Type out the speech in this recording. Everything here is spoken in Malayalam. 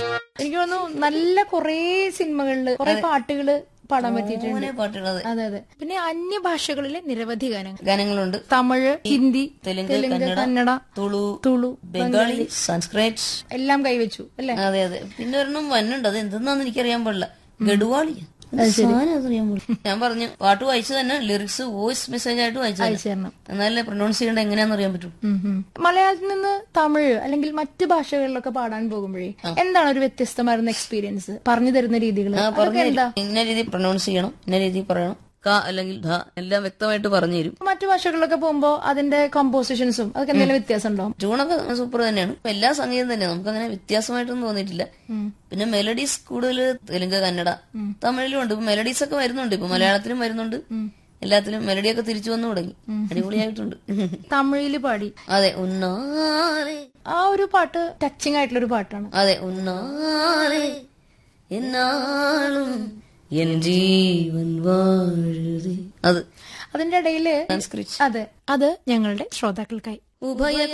എനിക്ക് തോന്നുന്നു നല്ല കുറേ സിനിമകളില് കുറെ പാട്ടുകള് പാടാൻ പറ്റിയിട്ടുണ്ട് അങ്ങനെ പാട്ടുള്ളത് അതെ അതെ പിന്നെ അന്യഭാഷകളിലെ നിരവധി ഗാനങ്ങൾ ഗാനങ്ങളുണ്ട് തമിഴ് ഹിന്ദി തെലുങ്ക് തെലുങ്ക് കന്നഡ കന്നഡ തുളു തുളു ബംഗാളി സംസ്കൃത് എല്ലാം കൈവച്ചു അല്ലെ അതെ അതെ പിന്നെ ഒരെണ്ണം വന്നുണ്ട് അത് എന്തെന്നാന്ന് എനിക്കറിയാൻ പാടില്ല ഗഡുവാളിയാ എന്ത് സാധനം അതറിയാൻ പാടില്ല ഞാൻ പറഞ്ഞു പാട്ട് വായിച്ചു തന്നെ ലിറിക്സ് വോയിസ് മെസ്സേജ് ആയിട്ട് വായിച്ചു തന്നെ. ചേർന്നു എന്നാലേ പ്രൊനൗൺസ് ചെയ്യേണ്ട എങ്ങനെയാന്ന് അറിയാൻ പറ്റും മലയാളത്തിൽ നിന്ന് തമിഴ് അല്ലെങ്കിൽ മറ്റ് ഭാഷകളിലൊക്കെ പാടാൻ പോകുമ്പോഴേ എന്താണ് ഒരു വ്യത്യസ്തമായിരുന്ന എക്സ്പീരിയൻസ് പറഞ്ഞു തരുന്ന രീതികൾ ആ അതൊക്കെ പറഞ്ഞു എന്താ ഇന്ന രീതി പ്രൊനൗൺസ് ചെയ്യണം ഇന്ന രീതി പറയണം ക അല്ലെങ്കിൽ ധ എല്ലാം വ്യക്തമായിട്ട് പറഞ്ഞു തരും മറ്റു ഭാഷകളിലൊക്കെ പോകുമ്പോ അതിന്റെ കമ്പോസിഷൻസും അതൊക്കെ എന്തെങ്കിലും വ്യത്യാസം ഉണ്ടോ ട്യൂണൊക്കെ സൂപ്പർ തന്നെയാണ് എല്ലാ സംഗീതം തന്നെയാണ് നമുക്ക് അങ്ങനെ വ്യത്യാസമായിട്ടൊന്നും തോന്നിയിട്ടില്ല പിന്നെ മെലഡീസ് കൂടുതൽ തെലുങ്ക് കന്നഡ തമിഴിലും ഉണ്ട് ഇപ്പൊ മെലഡീസ് ഒക്കെ വരുന്നുണ്ട് ഇപ്പൊ മലയാളത്തിലും വരുന്നുണ്ട് എല്ലാത്തിലും മെലഡിയൊക്കെ തിരിച്ചു വന്നു തുടങ്ങി അടിപൊളിയായിട്ടുണ്ട് തമിഴില് പാടി അതെ ഉന്നാരെ ആ ഒരു പാട്ട് ടച്ചിങ് ആയിട്ടുള്ള ഒരു പാട്ടാണ് അതെ ഉന്നാരെ എന്നാളും എൻ ജീവൻ വാഴുതേ അത് അതിന്റെ ഇടയില് സംസ്കൃത് അതെ അത് ഞങ്ങളുടെ ശ്രോതാക്കൾക്കായി ഉഭയ